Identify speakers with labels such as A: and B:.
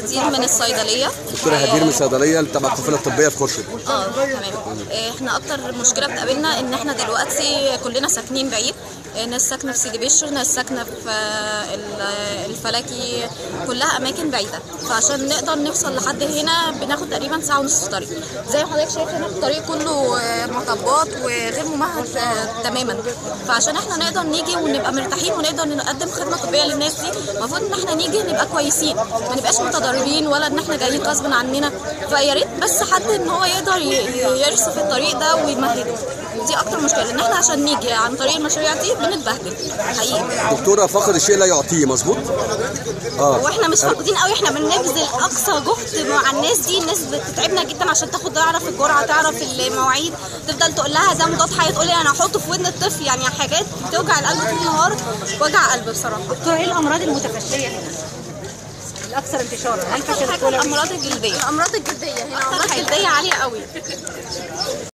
A: هدير من الصيدليه
B: دكتوره هدير من الصيدليه تبع القافله الطبيه في خرشد
A: اه تمام احنا اكتر مشكله بتقابلنا ان احنا دلوقتي كلنا ساكنين بعيد ناس ساكنه في سيدي بشر ناس ساكنه في آه، ال- الفلاكي كلها اماكن بعيده فعشان نقدر نوصل لحد هنا بناخد تقريبا ساعه ونص طريق زي ما حضرتك شايف هنا الطريق كله آه، مطبات وغير ممهد آه، تماما فعشان احنا نقدر نيجي ونبقى مرتاحين ونقدر نقدم خدمه طبيه للناس دي المفروض ان احنا نيجي نبقى كويسين ما نبقاش متضررين ولا ان احنا جايين غصب عننا فيا ريت بس حد ان هو يقدر ي- يرصف الطريق ده ويمهده دي اكتر مشكله ان احنا عشان نيجي عن طريق المشاريع دي بنتبهدل حقيقي
B: دكتوره فقد الشيء لا يعطيه مظبوط اه
A: واحنا مش فاقدين قوي احنا بنبذل اقصى جهد مع الناس دي الناس بتتعبنا جدا عشان تاخد تعرف الجرعه تعرف المواعيد تفضل تقول لها ده مضاد حيوي تقول لي انا هحطه في ودن الطفل يعني حاجات توجع القلب طول النهار وجع قلب بصراحه
C: دكتور ايه الامراض المتفشيه هنا؟ الاكثر انتشارا هل في
A: اكتر حاجه
C: تدخل
A: الامراض الجلديه الامراض الجلديه هنا الامراض الجلديه عاليه قوي